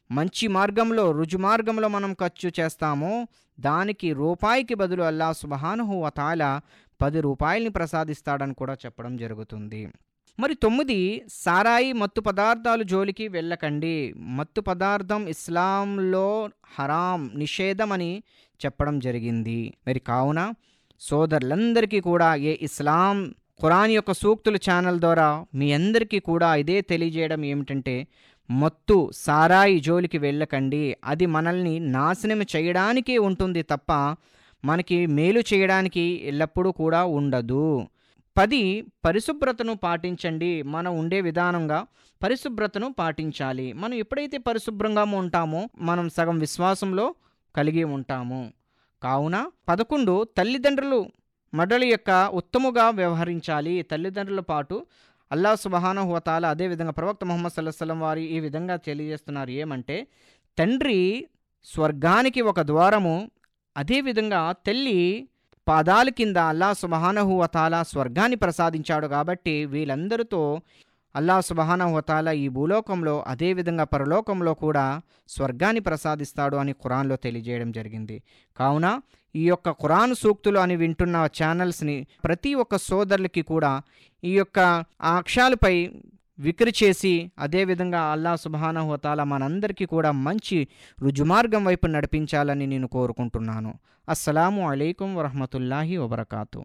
మంచి మార్గంలో రుజు మార్గంలో మనం ఖర్చు చేస్తామో దానికి రూపాయికి బదులు అల్లా సుబహానహు వతాల పది రూపాయల్ని ప్రసాదిస్తాడని కూడా చెప్పడం జరుగుతుంది మరి తొమ్మిది సారాయి మత్తు పదార్థాలు జోలికి వెళ్ళకండి మత్తు పదార్థం ఇస్లాంలో హరాం నిషేధమని చెప్పడం జరిగింది మరి కావున సోదరులందరికీ కూడా ఏ ఇస్లాం ఖురాన్ యొక్క సూక్తుల ఛానల్ ద్వారా మీ అందరికీ కూడా ఇదే తెలియజేయడం ఏమిటంటే మత్తు సారాయి జోలికి వెళ్ళకండి అది మనల్ని నాశనం చేయడానికే ఉంటుంది తప్ప మనకి మేలు చేయడానికి ఎల్లప్పుడూ కూడా ఉండదు పది పరిశుభ్రతను పాటించండి మనం ఉండే విధానంగా పరిశుభ్రతను పాటించాలి మనం ఎప్పుడైతే పరిశుభ్రంగా ఉంటామో మనం సగం విశ్వాసంలో కలిగి ఉంటాము కావున పదకొండు తల్లిదండ్రులు మడల యొక్క ఉత్తముగా వ్యవహరించాలి తల్లిదండ్రుల పాటు అల్లా సుబహాన హువతాల అదేవిధంగా ప్రవక్త ముహమ్మద్ సల్లాహం వారి ఈ విధంగా తెలియజేస్తున్నారు ఏమంటే తండ్రి స్వర్గానికి ఒక ద్వారము అదేవిధంగా తల్లి పాదాల కింద అల్లా సుబహానహు వతాల స్వర్గాన్ని ప్రసాదించాడు కాబట్టి వీళ్ళందరితో అల్లా సుబహానహు వతాల ఈ భూలోకంలో అదేవిధంగా పరలోకంలో కూడా స్వర్గాన్ని ప్రసాదిస్తాడు అని ఖురాన్లో తెలియజేయడం జరిగింది కావున ఈ యొక్క ఖురాన్ సూక్తులు అని వింటున్న ఛానల్స్ని ప్రతి ఒక్క సోదరులకి కూడా ఈ యొక్క అక్షాలపై విక్రి చేసి అదేవిధంగా అల్లా సుబహానహు వతాల మనందరికీ కూడా మంచి రుజుమార్గం వైపు నడిపించాలని నేను కోరుకుంటున్నాను అస్సలాము అలైకుం వరహమతుల్లాహి వబర్కాతు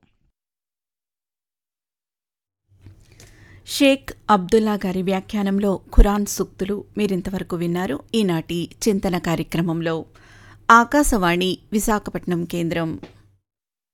షేక్ అబ్దుల్లా గారి వ్యాఖ్యానంలో ఖురాన్ సూక్తులు మీరింతవరకు విన్నారు ఈనాటి చింతన కార్యక్రమంలో ఆకాశవాణి విశాఖపట్నం కేంద్రం